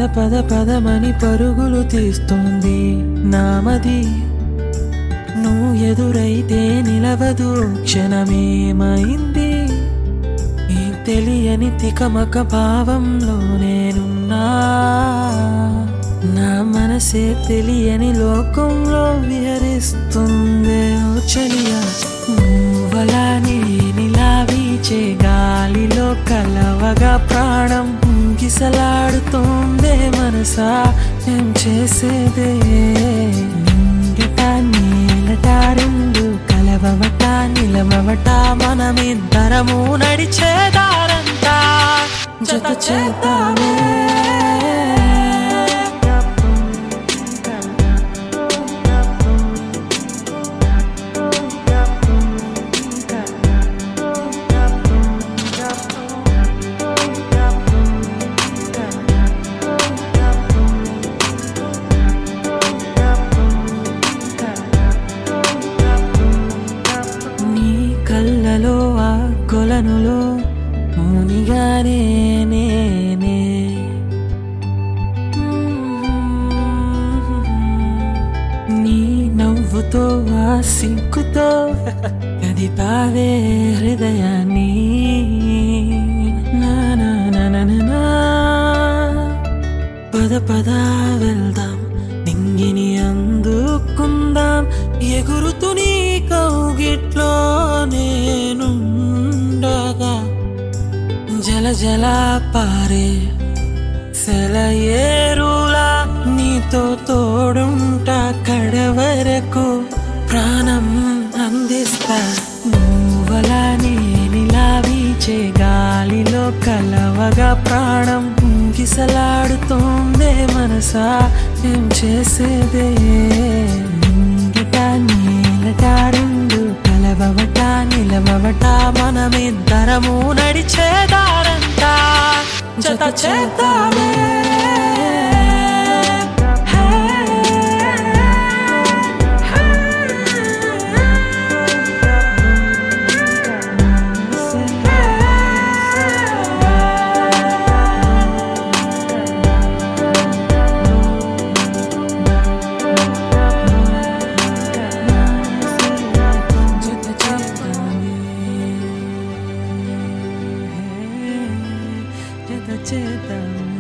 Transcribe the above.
పద పదమని పరుగులు తీస్తోంది నామది నువ్వు ఎదురైతే నిలవదు క్షణమేమైంది ఈ తెలియని తికమక భావంలో నేనున్నా నా మనసే తెలియని లోకంలో విహరిస్తుందే ఓ చలియా నువ్వలా నేనిలా వీచే గాలిలో కలవగా ప్రాణం గిసలాడుతోందే మనసా ఏం చేసేదే నింగిట నీలట రెండు కలవవట నిలమవట మనమిద్దరము నడిచేదారంతా జత చేద్దామే నీ కళ్ళలో ఆ కొలనులో మునిగానే నేనే నీ నవ్వుతో ఆ సిగ్గుతో కదిపావే హృదయాన్ని నా నా నా నా నా నా. పద పద వెళ్దాం నింగిని అందుకుందాం ఎగురుతూ నీ కౌగిట్లో నేనుండగా జల జల పారే సెలయేరులా నీతో తోడుంటా కడవరకు ప్రాణం అందిస్తా నువ్వలా నేనిలా వీచే గాలిలో కలవగా ప్రాణం గిసలాడుతోందే మనసా ఏం చేసేదే నింగిట నీలట రెండు కలవవట నిలవవట మనమిద్దరము నడిచేదారంతా జత చేద్దామే జత చేద్దామే జత చేద్దామే